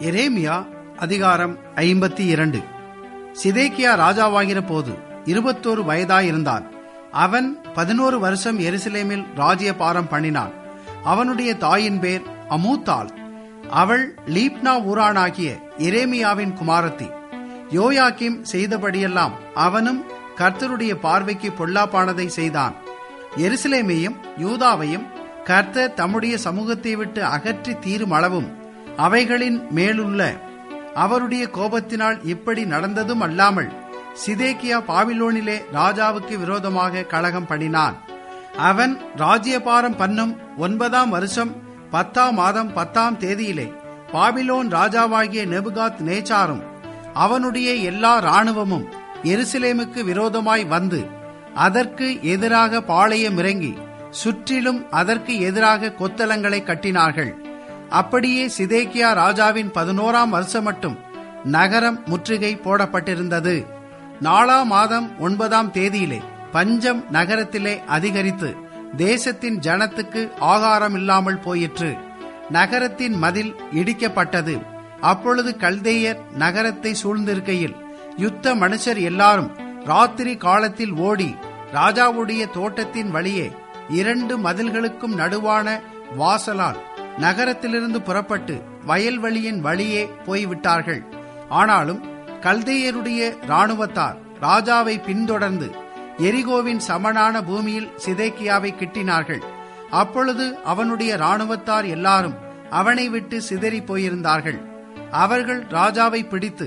எரேமியா அதிகாரம் ஐம்பத்தி இரண்டு சிதேக்கியா ராஜாவாகிற போது இருபத்தோரு வயதாயிருந்தான் அவன் பதினோரு வருஷம் எருசலேமில் ராஜ்யபாரம் பண்ணினான் அவனுடைய தாயின் பேர் அமூத்தாள் அவள் லீப்னா ஊரானாகிய எரேமியாவின் குமாரத்தி யோயாக்கிம் செய்தபடியெல்லாம் அவனும் கர்த்தருடைய பார்வைக்கு பொல்லாப்பானதை செய்தான் எருசலேமையும் யூதாவையும் கர்த்தர் தம்முடைய சமூகத்தை விட்டு அகற்றி தீரும் அளவும் அவைகளின் மேலுள்ள அவருடைய கோபத்தினால் இப்படி நடந்ததும் அல்லாமல் சிதேக்கியா பாபிலோனிலே ராஜாவுக்கு விரோதமாக கழகம் பண்ணினான் அவன் ராஜ்யபாரம் பண்ணும் ஒன்பதாம் வருஷம் பத்தாம் மாதம் பத்தாம் தேதியிலே பாபிலோன் ராஜாவாகிய நெபுகாத் நேச்சாரும் அவனுடைய எல்லா இராணுவமும் எருசலேமுக்கு விரோதமாய் வந்து அதற்கு எதிராக பாளையம் இறங்கி சுற்றிலும் அதற்கு எதிராக கொத்தளங்களை கட்டினார்கள் அப்படியே சிதேக்கியா ராஜாவின் பதினோராம் வருஷம் மட்டும் நகரம் முற்றுகை போடப்பட்டிருந்தது நாலாம் மாதம் ஒன்பதாம் தேதியிலே பஞ்சம் நகரத்திலே அதிகரித்து தேசத்தின் ஜனத்துக்கு ஆகாரம் இல்லாமல் போயிற்று நகரத்தின் மதில் இடிக்கப்பட்டது அப்பொழுது கல்தேயர் நகரத்தை சூழ்ந்திருக்கையில் யுத்த மனுஷர் எல்லாரும் ராத்திரி காலத்தில் ஓடி ராஜாவுடைய தோட்டத்தின் வழியே இரண்டு மதில்களுக்கும் நடுவான வாசலால் நகரத்திலிருந்து புறப்பட்டு வயல்வெளியின் வழியே போய்விட்டார்கள் ஆனாலும் கல்தேயருடைய இராணுவத்தார் ராஜாவை பின்தொடர்ந்து எரிகோவின் சமனான பூமியில் சிதேக்கியாவை கிட்டினார்கள் அப்பொழுது அவனுடைய இராணுவத்தார் எல்லாரும் அவனை விட்டு சிதறி போயிருந்தார்கள் அவர்கள் ராஜாவை பிடித்து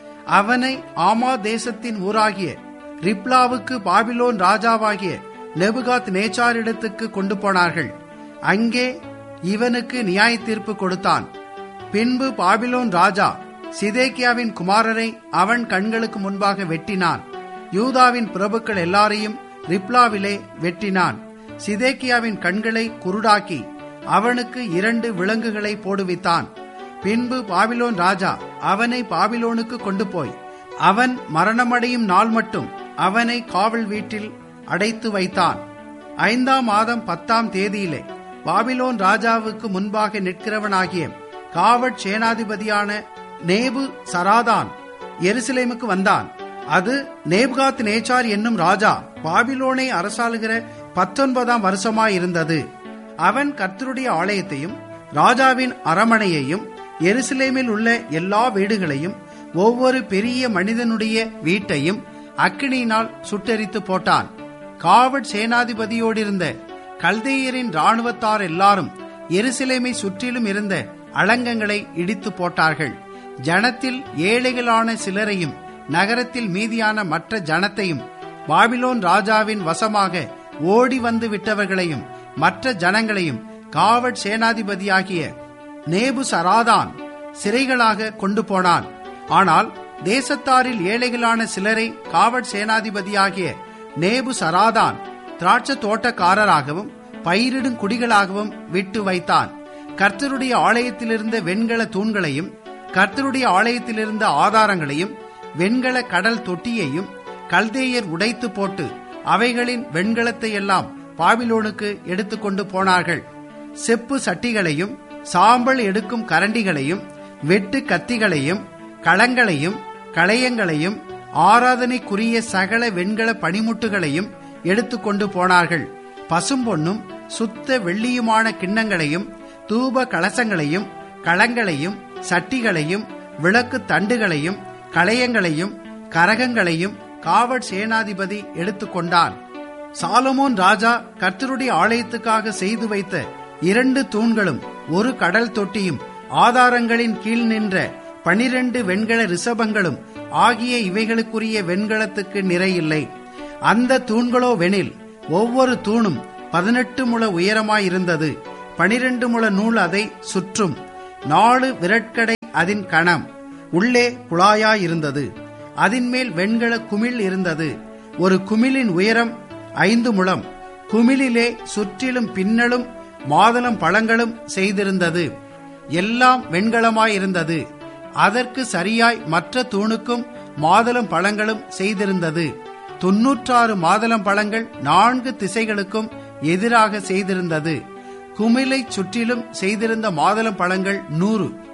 அவனை ஆமா தேசத்தின் ஊராகிய ரிப்லாவுக்கு பாபிலோன் ராஜாவாகிய நெபுகாத் நேச்சாரிடத்துக்கு கொண்டு போனார்கள் அங்கே இவனுக்கு நியாய தீர்ப்பு கொடுத்தான் பின்பு பாபிலோன் ராஜா சிதேக்கியாவின் குமாரரை அவன் கண்களுக்கு முன்பாக வெட்டினான் யூதாவின் பிரபுக்கள் எல்லாரையும் ரிப்லாவிலே வெட்டினான் சிதேக்கியாவின் கண்களை குருடாக்கி அவனுக்கு இரண்டு விலங்குகளை போடுவித்தான் பின்பு பாபிலோன் ராஜா அவனை பாபிலோனுக்கு கொண்டு போய் அவன் மரணமடையும் நாள் மட்டும் அவனை காவல் வீட்டில் அடைத்து வைத்தான் ஐந்தாம் மாதம் பத்தாம் தேதியிலே பாபிலோன் ராஜாவுக்கு முன்பாக நிற்கிறவனாகிய காவற் சேனாதிபதியான நேபு சராதான் எருசலேமுக்கு வந்தான் அது நேப்காத் நேச்சார் என்னும் ராஜா பாபிலோனை அரசாளுகிற பத்தொன்பதாம் வருஷமாயிருந்தது அவன் கர்த்தருடைய ஆலயத்தையும் ராஜாவின் அரமனையையும் எருசலேமில் உள்ள எல்லா வீடுகளையும் ஒவ்வொரு பெரிய மனிதனுடைய வீட்டையும் அக்கினியினால் சுட்டெரித்து போட்டான் காவட் சேனாதிபதியோடிருந்த கல்தேயரின் இராணுவத்தார் எல்லாரும் எருசலேமை சுற்றிலும் இருந்த அலங்கங்களை இடித்து போட்டார்கள் ஜனத்தில் ஏழைகளான சிலரையும் நகரத்தில் மீதியான மற்ற ஜனத்தையும் பாபிலோன் ராஜாவின் வசமாக ஓடி வந்து விட்டவர்களையும் மற்ற ஜனங்களையும் காவட் சேனாதிபதியாகிய நேபு சராதான் சிறைகளாக கொண்டு போனான் ஆனால் தேசத்தாரில் ஏழைகளான சிலரை காவட் சேனாதிபதியாகிய நேபு சராதான் திராட்சை தோட்டக்காரராகவும் பயிரிடும் குடிகளாகவும் விட்டு வைத்தான் கர்த்தருடைய ஆலயத்திலிருந்த வெண்கல தூண்களையும் கர்த்தருடைய ஆலயத்திலிருந்த ஆதாரங்களையும் வெண்கல கடல் தொட்டியையும் கல்தேயர் உடைத்து போட்டு அவைகளின் வெண்கலத்தை எல்லாம் பாபிலோனுக்கு எடுத்துக்கொண்டு போனார்கள் செப்பு சட்டிகளையும் சாம்பல் எடுக்கும் கரண்டிகளையும் வெட்டு கத்திகளையும் களங்களையும் களையங்களையும் ஆராதனைக்குரிய சகல வெண்கல பனிமுட்டுகளையும் எடுத்துக்கொண்டு போனார்கள் பசும்பொன்னும் சுத்த வெள்ளியுமான கிண்ணங்களையும் தூப கலசங்களையும் களங்களையும் சட்டிகளையும் விளக்கு தண்டுகளையும் களையங்களையும் கரகங்களையும் காவட் சேனாதிபதி எடுத்துக்கொண்டான் சாலமோன் ராஜா கர்த்தருடைய ஆலயத்துக்காக செய்து வைத்த இரண்டு தூண்களும் ஒரு கடல் தொட்டியும் ஆதாரங்களின் கீழ் நின்ற பனிரெண்டு வெண்கல ரிஷபங்களும் ஆகிய இவைகளுக்குரிய வெண்கலத்துக்கு நிறையில்லை அந்த தூண்களோ வெனில் ஒவ்வொரு தூணும் பதினெட்டு முழ உயரமாயிருந்தது பனிரெண்டு முழ நூல் அதை சுற்றும் நாலு விரட்கடை அதன் கணம் உள்ளே குழாயாயிருந்தது அதன் மேல் வெண்கல குமிழ் இருந்தது ஒரு குமிழின் உயரம் ஐந்து முழம் குமிழிலே சுற்றிலும் பின்னலும் மாதளம் பழங்களும் செய்திருந்தது எல்லாம் வெண்கலமாயிருந்தது அதற்கு சரியாய் மற்ற தூணுக்கும் மாதளம் பழங்களும் செய்திருந்தது தொன்னூற்றாறு மாதளம் பழங்கள் நான்கு திசைகளுக்கும் எதிராக செய்திருந்தது குமிழை சுற்றிலும் செய்திருந்த மாதளம் பழங்கள் நூறு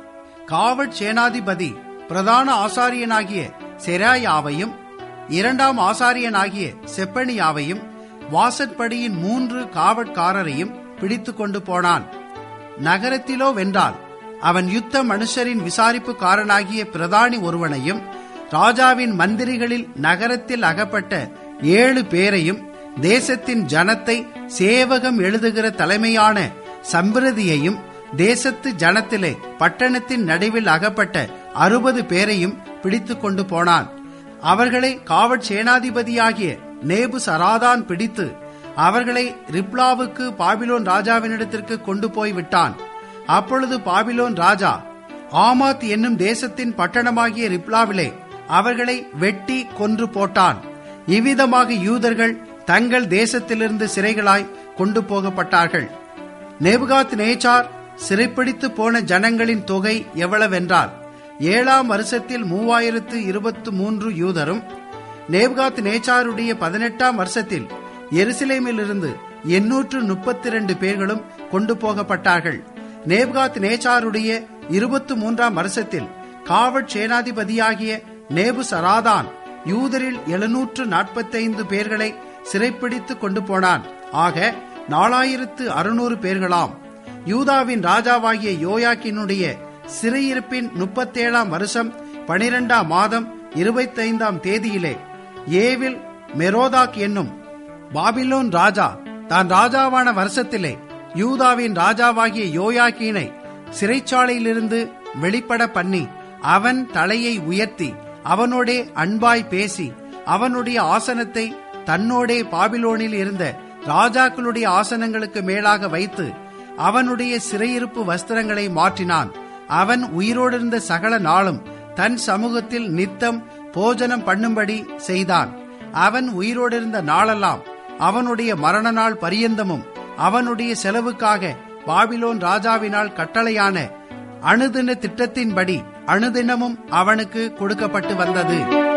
காவற் சேனாதிபதி பிரதான ஆசாரியனாகிய செராயாவையும் இரண்டாம் ஆசாரியனாகிய செப்பனியாவையும் வாசற்படியின் மூன்று காவற்காரரையும் பிடித்து கொண்டு போனான் நகரத்திலோ வென்றால் அவன் யுத்த மனுஷரின் விசாரிப்புக்காரனாகிய பிரதானி ஒருவனையும் ராஜாவின் மந்திரிகளில் நகரத்தில் அகப்பட்ட ஏழு பேரையும் தேசத்தின் ஜனத்தை சேவகம் எழுதுகிற தலைமையான சம்பிரதியையும் தேசத்து ஜனத்திலே பட்டணத்தின் நடுவில் அகப்பட்ட அறுபது பேரையும் பிடித்து கொண்டு போனான் அவர்களை காவற் சேனாதிபதியாகிய நேபு சராதான் பிடித்து அவர்களை ரிப்லாவுக்கு பாபிலோன் ராஜாவினிடத்திற்கு கொண்டு போய் விட்டான் அப்பொழுது பாபிலோன் ராஜா ஆமாத் என்னும் தேசத்தின் பட்டணமாகிய ரிப்லாவிலே அவர்களை வெட்டி கொன்று போட்டான் இவ்விதமாக யூதர்கள் தங்கள் தேசத்திலிருந்து சிறைகளாய் கொண்டு போகப்பட்டார்கள் நேபுகாத் நேச்சார் சிறைப்பிடித்து போன ஜனங்களின் தொகை எவ்வளவென்றால் ஏழாம் வருஷத்தில் மூவாயிரத்து இருபத்து மூன்று யூதரும் நேபுகாத் நேச்சாருடைய பதினெட்டாம் வருஷத்தில் எருசலேமிலிருந்து எண்ணூற்று முப்பத்தி இரண்டு பேர்களும் கொண்டு போகப்பட்டார்கள் நேபுகாத் நேச்சாருடைய இருபத்து மூன்றாம் வருஷத்தில் காவற் சேனாதிபதியாகிய நேபு சராதான் யூதரில் எழுநூற்று நாற்பத்தைந்து பேர்களை சிறைப்பிடித்து கொண்டு போனான் ஆக நாலாயிரத்து அறுநூறு பேர்களாம் யூதாவின் ராஜாவாகிய யோயாக்கினுடைய சிறையிருப்பின் முப்பத்தேழாம் வருஷம் பனிரெண்டாம் மாதம் இருபத்தைந்தாம் தேதியிலே ஏவில் மெரோதாக் என்னும் பாபிலோன் ராஜா தான் ராஜாவான வருஷத்திலே யூதாவின் ராஜாவாகிய யோயாக்கீனை சிறைச்சாலையிலிருந்து வெளிப்பட பண்ணி அவன் தலையை உயர்த்தி அவனோடே அன்பாய் பேசி அவனுடைய ஆசனத்தை தன்னோடே பாபிலோனில் இருந்த ராஜாக்களுடைய ஆசனங்களுக்கு மேலாக வைத்து அவனுடைய சிறையிருப்பு வஸ்திரங்களை மாற்றினான் அவன் உயிரோடிருந்த சகல நாளும் தன் சமூகத்தில் நித்தம் போஜனம் பண்ணும்படி செய்தான் அவன் உயிரோடிருந்த நாளெல்லாம் அவனுடைய மரண நாள் பரியந்தமும் அவனுடைய செலவுக்காக பாபிலோன் ராஜாவினால் கட்டளையான அணுதின திட்டத்தின்படி அணுதினமும் அவனுக்கு கொடுக்கப்பட்டு வந்தது